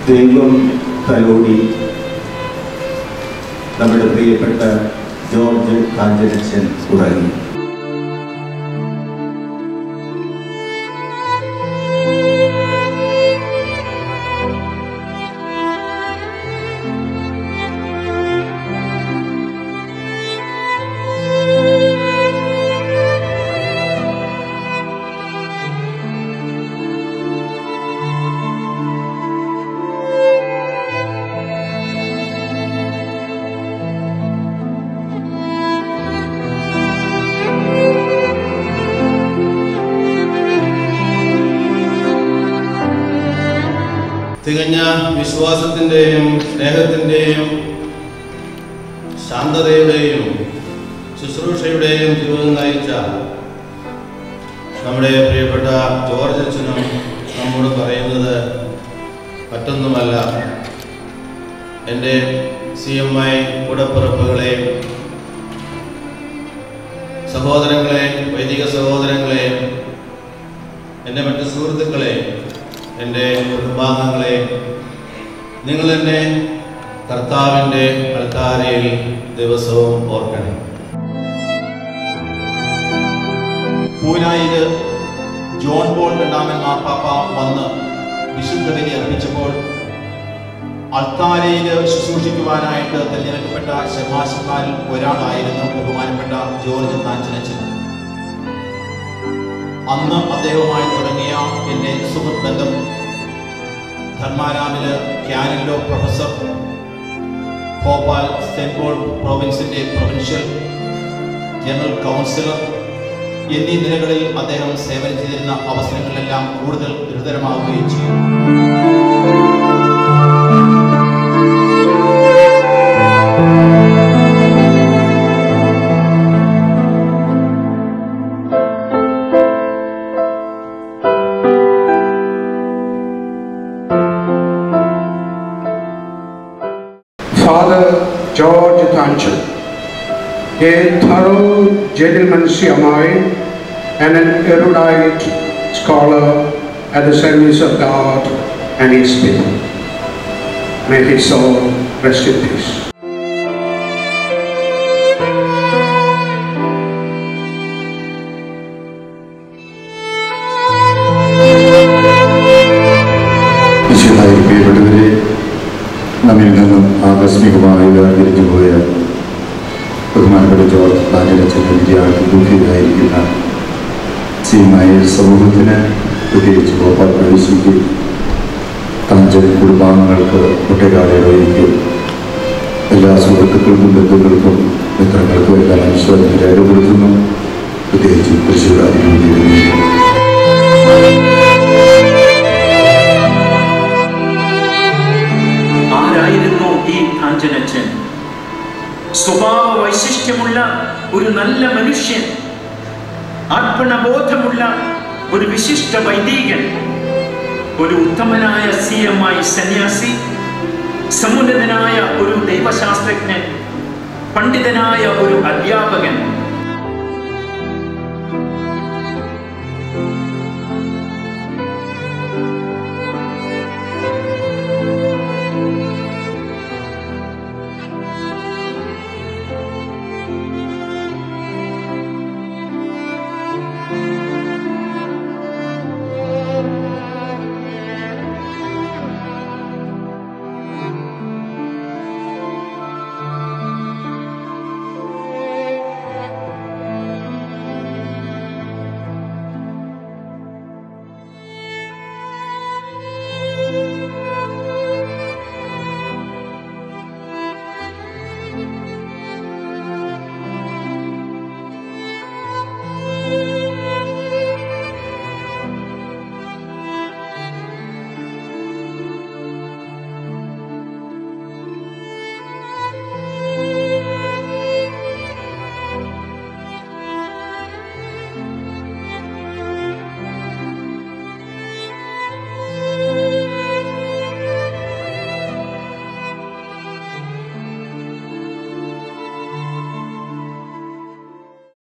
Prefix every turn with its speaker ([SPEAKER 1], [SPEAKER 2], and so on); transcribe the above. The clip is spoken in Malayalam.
[SPEAKER 1] ദൈവം തലോടി നമ്മുടെ പ്രിയപ്പെട്ട ജോർജ് കാഞ്ചനച്ചൻ തുടങ്ങി
[SPEAKER 2] തികഞ്ഞ വിശ്വാസത്തിൻ്റെയും സ്നേഹത്തിൻ്റെയും ശാന്തതയുടെയും ശുശ്രൂഷയുടെയും ജീവിതം നയിച്ച നമ്മുടെ പ്രിയപ്പെട്ട ജോർജ് അച്ഛനും നമ്മോട് പറയുന്നത് മറ്റൊന്നുമല്ല എൻ്റെ സി എം ഐ കൂടപ്പിറപ്പുകളെ സഹോദരങ്ങളെ വൈദിക സഹോദരങ്ങളെ എൻ്റെ മറ്റ് സുഹൃത്തുക്കളെ എൻ്റെ കുടുംബാംഗങ്ങളെ നിങ്ങൾ എന്നെ കർത്താവിൻ്റെ അൾത്താരയിൽ ദിവസവും ഓർക്കണം
[SPEAKER 3] പൂനായില് ജോൺ പോൾ രണ്ടാമൻ മാർപ്പാപ്പ വന്ന് വിശുദ്ധ ബലി അർപ്പിച്ചപ്പോൾ അൾത്താരയില് ശുശ്രൂഷിക്കുവാനായിട്ട് തിരഞ്ഞെടുക്കപ്പെട്ട ശമാശന്മാരിൽ ഒരാളായിരുന്നു ബഹുമാനപ്പെട്ട ജോർജ് താഞ്ചനച്ചൻ അന്ന് അദ്ദേഹവുമായി തുടങ്ങിയ എൻ്റെ സുഹൃത്ത് ബന്ധം ധർമാരാമില് ക്യാനലിലോ പ്രൊഫസർ ഭോപ്പാൽ സെന്റ് പോൾ പ്രോവിൻസിന്റെ പ്രൊവിൻഷ്യൽ ജനറൽ കൗൺസിലർ എന്നീ നിലകളിൽ അദ്ദേഹം സേവനം ചെയ്തിരുന്ന അവസരങ്ങളിലെല്ലാം കൂടുതൽ ഗുരുതരമാവുകയും ചെയ്തു
[SPEAKER 4] Father George Tanchal, a thorough gentleman's mind and an erudite scholar at the service of God and His people. May his soul rest in peace.
[SPEAKER 5] വിശുദ്ധായി പ്രിയപ്പെട്ടവരെ നമ്മിൽ നിന്നും ആകസ്മികമായി വേർതിരിച്ചു പോയ ബഹുമാനപ്പെട്ട ജോർജ് പാഞ്ഞരച്ചൻ്റെ വിദ്യാർത്ഥി ദുഃഖിതരായിരിക്കുന്ന സീമായ സമൂഹത്തിന് പ്രത്യേകിച്ച് ഭോപ്പാൽ പ്രവേശിക്ക് കാഞ്ചൻ കുടുംബാംഗങ്ങൾക്ക് കുട്ടികാലയിലേക്ക് എല്ലാ സുഹൃത്തുക്കൾക്കും ബന്ധുക്കൾക്കും മിത്രങ്ങൾക്കും എല്ലാം അനുശോചനം രേഖപ്പെടുത്തുന്നു പ്രത്യേകിച്ച് തൃശ്ശൂർ അതിരൂപതയിൽ
[SPEAKER 6] ആരായിരുന്നു ഈ കാഞ്ചനച്ചൻ സ്വഭാവ വൈശിഷ്ട്യമുള്ള ഒരു നല്ല മനുഷ്യൻ അർപ്പണബോധമുള്ള ഒരു വിശിഷ്ട വൈദികൻ ഒരു ഉത്തമനായ സി എം ഐ സന്യാസി സമുന്നതനായ ഒരു ദൈവശാസ്ത്രജ്ഞൻ പണ്ഡിതനായ ഒരു അധ്യാപകൻ